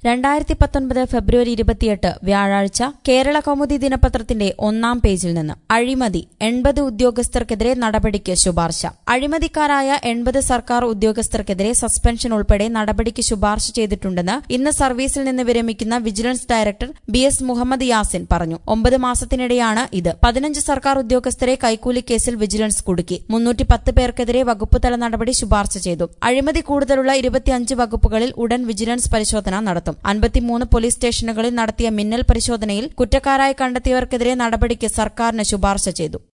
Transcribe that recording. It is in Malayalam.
രണ്ടായിരത്തി പത്തൊൻപത് ഫെബ്രുവരി ഇരുപത്തിയെട്ട് വ്യാഴാഴ്ച കേരള കൗമുദി ദിനപത്രത്തിന്റെ ഒന്നാം പേജിൽ നിന്ന് അഴിമതി എൺപത് ഉദ്യോഗസ്ഥർക്കെതിരെ നടപടിക്ക് ശുപാർശ അഴിമതിക്കാരായ എൺപത് സർക്കാർ ഉദ്യോഗസ്ഥർക്കെതിരെ സസ്പെൻഷൻ ഉൾപ്പെടെ നടപടിക്ക് ശുപാർശ ചെയ്തിട്ടുണ്ടെന്ന് ഇന്ന് സർവീസിൽ നിന്ന് വിരമിക്കുന്ന vigilance director B S Muhammad Yasin പറഞ്ഞു ഒമ്പത് മാസത്തിനിടെയാണ് ഇത് പതിനഞ്ച് സർക്കാർ ഉദ്യോഗസ്ഥരെ കൈക്കൂലി കേസിൽ വിജിലൻസ് കുടുക്കി മുന്നൂറ്റി പത്ത് പേർക്കെതിരെ വകുപ്പുതല നടപടി ശുപാർശ ചെയ്തു അഴിമതി കൂടുതലുള്ള ഇരുപത്തിയഞ്ച് വകുപ്പുകളിൽ ഉടൻ വിജിലൻസ് പരിശോധന നടത്തും അൻപത്തിമൂന്ന് പോലീസ് സ്റ്റേഷനുകളിൽ നടത്തിയ മിന്നൽ പരിശോധനയിൽ കുറ്റക്കാരായി കണ്ടെത്തിയവർക്കെതിരെ നടപടിക്ക് സർക്കാരിന് ശുപാർശ ചെയ്തു